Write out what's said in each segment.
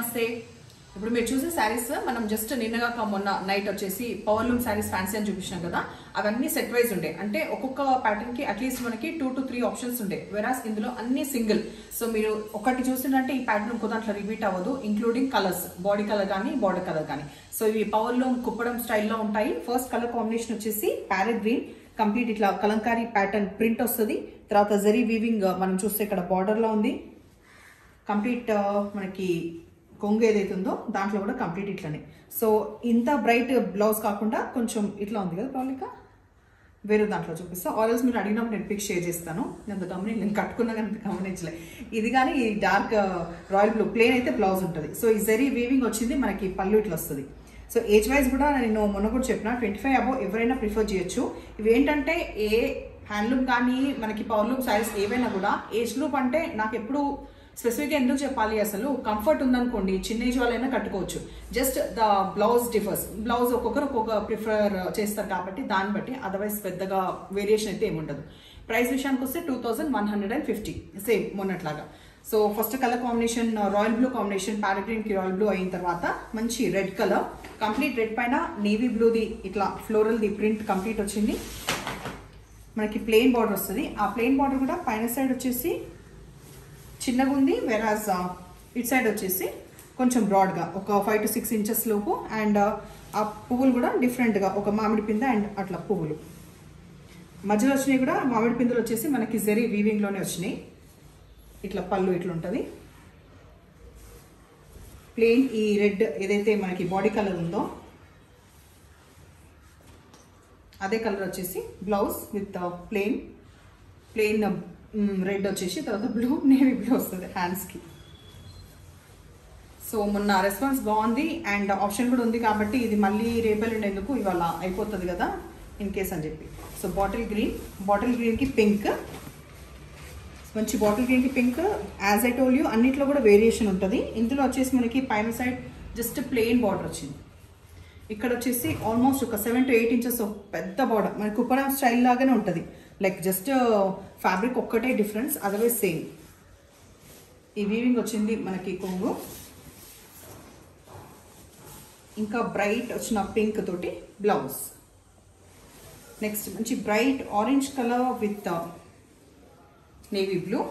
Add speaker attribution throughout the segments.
Speaker 1: నమస్తే ఇప్పుడు మీరు చూసే శారీస్ మనం జస్ట్ నిన్నగా కా- మొన్న నైట్ వచ్చేసి పవర్ లూమ్ శారీస్ ఫ్యాన్సీ అని చూపించినాం కదా అవన్నీ సెట్ వైజ్ ఉండే అంటే ఒక్కొక్క ప్యాటర్న్ కి అట్లీస్ట్ మనకి టూ టు త్రీ ఆప్షన్స్ ఉండే వెరాస్ ఇందులో అన్ని సింగిల్ సో మీరు ఒకటి చూసిందంటే ఈ ప్యాటర్న్ ఇంకో దాంట్లో రిపీట్ అవ్వదు ఇంక్లూడింగ్ కలర్స్ బాడీ కలర్ కానీ బార్డర్ కలర్ కానీ సో ఇవి పవర్ లూమ్ కుప్పడం స్టైల్లో ఉంటాయి ఫస్ట్ కలర్ కాంబినేషన్ వచ్చేసి ప్యారెట్ గ్రీన్ కంప్లీట్ ఇట్లా కలంకారీ ప్యాటర్న్ ప్రింట్ వస్తుంది తర్వాత జరీ వీవింగ్ మనం చూస్తే ఇక్కడ బార్డర్ లో ఉంది కంప్లీట్ ఆ, మనకి కొంగు ఏదైతే ఉందో దాంట్లో కూడా కంప్లీట్ ఇట్లనే సో ఇంత బ్రైట్ బ్లౌజ్ కాకుండా కొంచెం ఇట్లా ఉంది కదా ప్రాబ్లిక వేరే దాంట్లో చూపిస్తా ఆర్ఎల్స్ మీరు అడిగినప్పుడు నేను పిక్ షేర్ చేస్తాను నేను గమని నేను కట్టుకున్నా కానీ గమనించలే ఇది కానీ ఈ డార్క్ రాయల్ బ్లూ ప్లేన్ అయితే బ్లౌజ్ ఉంటుంది సో ఈ జరీ వీవింగ్ వచ్చింది మనకి పళ్ళు ఇట్లా వస్తుంది సో ఏజ్ వైజ్ కూడా నేను మొన్న కూడా చెప్పిన ట్వంటీ ఫైవ్ అబో ఎవరైనా ప్రిఫర్ చేయొచ్చు ఇవి ఏంటంటే ఏ హ్యాండ్లూమ్ కానీ మనకి పవర్లూమ్ సారీస్ ఏవైనా కూడా ఏజ్ గ్రూప్ అంటే నాకు ఎప్పుడు స్పెసిఫిక్గా ఎందుకు చెప్పాలి అసలు కంఫర్ట్ ఉందనుకోండి చిన్న ఏజ్ వాళ్ళైనా కట్టుకోవచ్చు just the blouse differs blouse ఒక్కొక్కరు ఒక్కొక్క ప్రిఫర్ చేస్తారు కాబట్టి దాన్ని బట్టి అదర్వైజ్ పెద్దగా వేరియేషన్ అయితే ఏముండదు ప్రైస్ విషయానికి వస్తే two thousand one hundred and fifty same మొన్నట్లాగా so first colour combination royal blue combination parrot green కి రాయల్ బ్లూ అయిన తర్వాత మంచి రెడ్ కలర్ కంప్లీట్ రెడ్ పైన నేవీ బ్లూది ఇట్లా ఫ్లోరల్ ది ప్రింట్ కంప్లీట్ వచ్చింది మనకి ప్లెయిన్ బార్డర్ వస్తుంది ఆ ప్లెయిన్ బార్డర్ కూడా పైన సైడ్ వచ్చేసి చిన్నగా ఉంది వెరాజ్ ఇట్ సైడ్ వచ్చేసి కొంచెం బ్రాడ్గా ఒక ఫైవ్ టు సిక్స్ ఇంచెస్ లోపు అండ్ ఆ పువ్వులు కూడా డిఫరెంట్గా ఒక మామిడి పింద అండ్ అట్లా పువ్వులు మధ్యలో వచ్చినాయి కూడా మామిడి పిందెలు వచ్చేసి మనకి జరీ వీవింగ్లోనే వచ్చినాయి ఇట్లా పళ్ళు ఇట్లా ఉంటుంది ప్లెయిన్ ఈ రెడ్ ఏదైతే మనకి బాడీ కలర్ ఉందో అదే కలర్ వచ్చేసి blouse with plain plain red వచ్చేసి తర్వాత బ్లూ నేవీ బ్లూ వస్తుంది హ్యాండ్స్కి సో మొన్న రెస్పాన్స్ బాగుంది అండ్ ఆప్షన్ కూడా ఉంది కాబట్టి ఇది మళ్ళీ రేపెల్లుండి ఎందుకు ఇవాళ అయిపోతుంది కదా ఇన్ కేస్ అని చెప్పి సో బాటిల్ గ్రీన్ బాటిల్ గ్రీన్కి పింక్ మంచి బాటిల్ గ్రీన్కి pink as I told you అన్నిట్లో కూడా వేరియేషన్ ఉంటుంది ఇందులో వచ్చేసి మనకి పైన సైడ్ జస్ట్ ప్లెయిన్ బార్డర్ వచ్చింది ఇక్కడ వచ్చేసి ఆల్మోస్ట్ ఒక సెవెన్ టు ఎయిట్ ఇంచెస్ పెద్ద బార్డర్ మనకి కుప్పడం స్టైల్ లాగానే ఉంటుంది లైక్ జస్ట్ ఫ్యాబ్రిక్ ఒక్కటే డిఫరెన్స్ అదర్వైజ్ సేమ్ ఈ వీవింగ్ వచ్చింది మనకి కొంగు ఇంకా బ్రైట్ వచ్చిన పింక్ తోటి బ్లౌజ్ నెక్స్ట్ మంచి bright orange colour with navy blue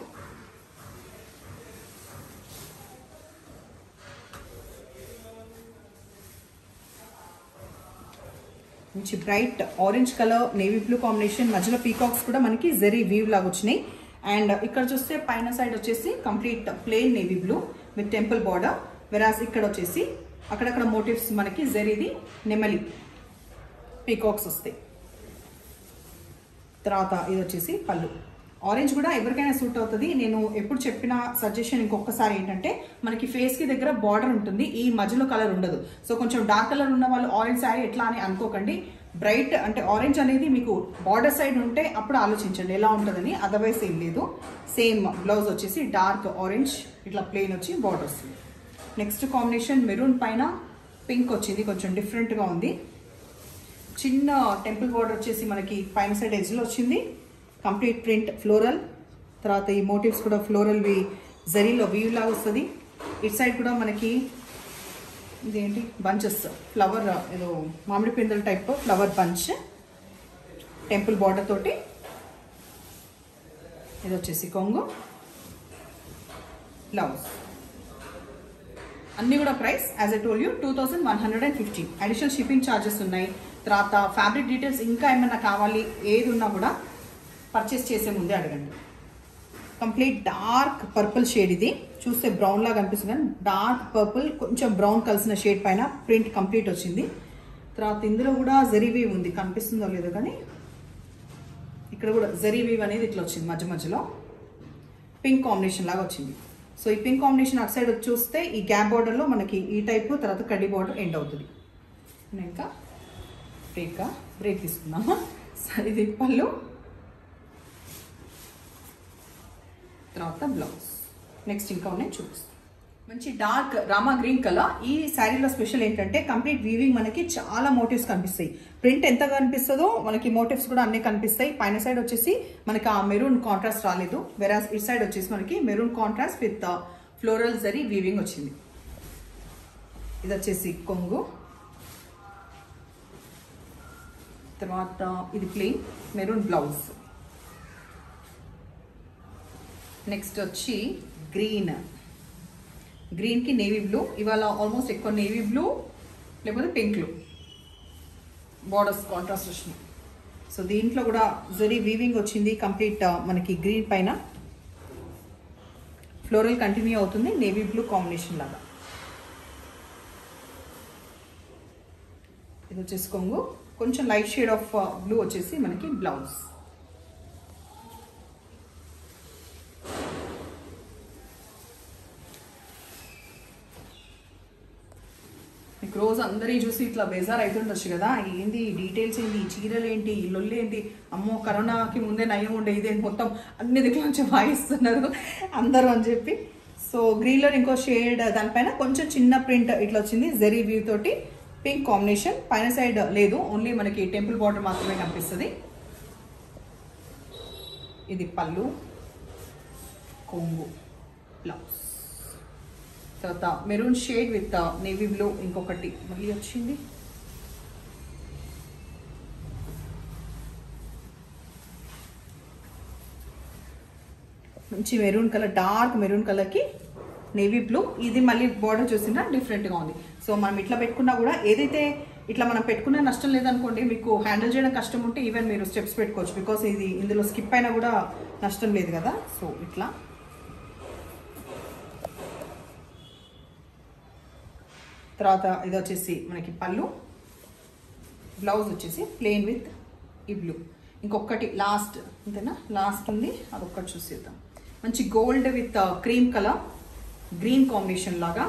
Speaker 1: మంచి bright orange colour navy blue combination మధ్యలో పీకాక్స్ కూడా మనకి జెరీ వీవ్ లాగా వచ్చినాయి అండ్ ఇక్కడ చూస్తే పైన సైడ్ వచ్చేసి complete plain navy blue with temple border వెరాస్ ఇక్కడ వచ్చేసి అక్కడక్కడ మోటివ్స్ మనకి జెరీది నెమలి పీకాక్స్ వస్తాయి తర్వాత ఇది వచ్చేసి పళ్ళు ఆరెంజ్ కూడా ఎవరికైనా సూట్ అవుతుంది నేను ఎప్పుడు చెప్పిన సజెషన్ ఇంకొకసారి ఏంటంటే మనకి ఫేస్ కి దగ్గర బార్డర్ ఉంటుంది ఈ మధ్యలో కలర్ ఉండదు సో కొంచెం డార్క్ కలర్ ఉన్న వాళ్ళు ఆరెంజ్ శారీ ఎట్లా అని అనుకోకండి బ్రైట్ అంటే ఆరెంజ్ అనేది మీకు బార్డర్ సైడ్ ఉంటే అప్పుడు ఆలోచించండి ఎలా ఉంటుందని అదర్వైజ్ ఏం లేదు సేమ్ బ్లౌజ్ వచ్చేసి డార్క్ ఆరెంజ్ ఇట్లా ప్లెయిన్ వచ్చి బార్డర్ వస్తుంది నెక్స్ట్ కాంబినేషన్ మెరూన్ పైన పింక్ వచ్చింది కొంచెం డిఫరెంట్గా ఉంది చిన్న టెంపుల్ బార్డర్ వచ్చేసి మనకి పైన సైడ్ ఎడ్జ్లో వచ్చింది కంప్లీట్ ప్రింట్ ఫ్లోరల్ తర్వాత ఈ మోటివ్స్ కూడా ఫ్లోరల్వి జరీలో వీవ్ లాగా వస్తుంది ఇట్ సైడ్ కూడా మనకి ఇదేంటి బంచెస్ ఫ్లవర్ ఏదో మామిడి పిందెల type flower bunch temple border తోటి ఇది వచ్చేసి కొంగు బ్లౌజ్ అన్ని కూడా price as I told you two thousand one hundred and fifty additional shipping charges ఉన్నాయి తర్వాత ఫ్యాబ్రిక్ డీటెయిల్స్ ఇంకా ఏమైనా కావాలి ఏది ఉన్నా కూడా పర్చేస్ చేసే ముందే అడగండి కంప్లీట్ డార్క్ పర్పుల్ షేడ్ ఇది చూస్తే బ్రౌన్ లాగా అనిపిస్తుంది కానీ డార్క్ పర్పుల్ కొంచెం బ్రౌన్ కలిసిన షేడ్ పైన ప్రింట్ కంప్లీట్ వచ్చింది తర్వాత ఇందులో కూడా జరీవీవ్ ఉంది కనిపిస్తుందో లేదో కానీ ఇక్కడ కూడా జరీవీవ్ అనేది ఇట్లా వచ్చింది మధ్య మధ్యలో పింక్ కాంబినేషన్ లాగా వచ్చింది సో ఈ పింక్ కాంబినేషన్ అటు సైడ్ చూస్తే ఈ గ్యాప్ బార్డర్లో మనకి ఈ టైపు తర్వాత కడ్డీ బార్డర్ ఎండ్ అవుతుంది ఇంకా బ్రేక్ బ్రేక్ తీసుకుందామా సరే ఇది పళ్ళు తర్వాత బ్లౌజ్ నెక్స్ట్ ఇంకా ఉన్నాయి చూపిస్తాను మంచి డార్క్ రామా గ్రీన్ కలర్ ఈ శారీలో స్పెషల్ ఏంటంటే కంప్లీట్ వీవింగ్ మనకి చాలా మోటివ్స్ కనిపిస్తాయి ప్రింట్ ఎంత కనిపిస్తుందో మనకి మోటివ్స్ కూడా అన్ని కనిపిస్తాయి పైన సైడ్ వచ్చేసి మనకి ఆ మెరూన్ కాంట్రాస్ట్ రాలేదు వెరాస్ ఇట్ సైడ్ వచ్చేసి మనకి maroon contrast with floral zari weaving వచ్చింది ఇది వచ్చేసి కొంగు తర్వాత ఇది ప్లెయిన్ మెరూన్ బ్లౌజ్ నెక్స్ట్ వచ్చి గ్రీన్ గ్రీన్కి నేవీ బ్లూ ఇవాళ ఆల్మోస్ట్ ఎక్కువ నేవీ బ్లూ లేకపోతే పింక్లు బార్డర్స్ కాంట్రాస్ట్ వచ్చినాయి సో దీంట్లో కూడా జరీ వీవింగ్ వచ్చింది కంప్లీట్ మనకి గ్రీన్ పైన ఫ్లోరల్ కంటిన్యూ అవుతుంది నేవీ బ్లూ కాంబినేషన్ లాగా ఇది వచ్చేసి కొంగు కొంచెం లైట్ షేడ్ ఆఫ్ బ్లూ వచ్చేసి మనకి బ్లౌజ్ మీకు రోజు అందరి చూసి ఇట్లా బేజార్ అవుతుండొచ్చు కదా ఏంది ఈ డీటెయిల్స్ ఏంటి ఈ చీరలు ఏంటి ఈ లొల్లి ఏంటి అమ్మో కరోనాకి ముందే నయం ఉండే ఇదేంటి మొత్తం అన్ని దిక్కుల నుంచి వాయిస్తున్నారు అందరూ అని చెప్పి సో గ్రీన్లో ఇంకో షేడ్ దానిపైన కొంచెం చిన్న ప్రింట్ ఇట్లా వచ్చింది జెరీ వ్యూ తోటి పింక్ కాంబినేషన్ పైన సైడ్ లేదు ఓన్లీ మనకి టెంపుల్ బార్డర్ మాత్రమే కనిపిస్తుంది ఇది పళ్ళు కొంగు బ్లౌజ్ తర్వాత maroon shade with navy blue ఇంకొకటి మళ్ళీ వచ్చింది మంచి మెరూన్ కలర్ డార్క్ మెరూన్ కలర్కి నేవీ బ్లూ ఇది మళ్ళీ బార్డర్ చూసినా డిఫరెంట్గా ఉంది సో మనం ఇట్లా పెట్టుకున్నా కూడా ఏదైతే ఇట్లా మనం పెట్టుకున్నా నష్టం లేదనుకోండి మీకు హ్యాండిల్ చేయడం కష్టం ఉంటే ఈవెన్ మీరు స్టెప్స్ పెట్టుకోవచ్చు బికాస్ ఇది ఇందులో స్కిప్ అయినా కూడా నష్టం లేదు కదా సో ఇట్లా తర్వాత ఇది వచ్చేసి మనకి పళ్ళు బ్లౌజ్ వచ్చేసి ప్లెయిన్ విత్ ఈ బ్లూ ఇంకొకటి లాస్ట్ అంతేనా లాస్ట్ ఉంది అదొక్కటి చూసేద్దాం మంచి gold with cream colour green combination లాగా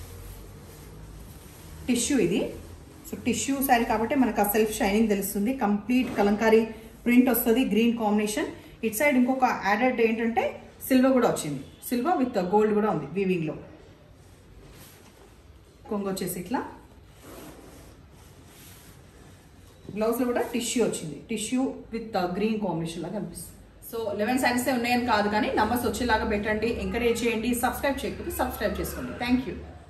Speaker 1: టిష్యూ ఇది సో టిష్యూ శారీ కాబట్టి మనకు ఆ సెల్ఫ్ షైనింగ్ తెలుస్తుంది కంప్లీట్ కలంకారీ ప్రింట్ వస్తుంది గ్రీన్ కాంబినేషన్ ఇట్ సైడ్ ఇంకొక యాడెడ్ ఏంటంటే సిల్వర్ కూడా వచ్చింది సిల్వర్ విత్ గోల్డ్ కూడా ఉంది వీవింగ్లో కొంగు వచ్చేసి ఇట్లా బ్లౌజ్లో కూడా టిష్యూ వచ్చింది టిష్యూ విత్ గ్రీన్ కాంబినేషన్ లాగా అనిపిస్తుంది సో లెవెన్ శారీస్ ఉన్నాయని కాదు కానీ నంబర్స్ వచ్చేలాగా పెట్టండి ఎంకరేజ్ చేయండి సబ్స్క్రైబ్ చేయకపోతే సబ్స్క్రైబ్ చేసుకోండి థ్యాంక్ యూ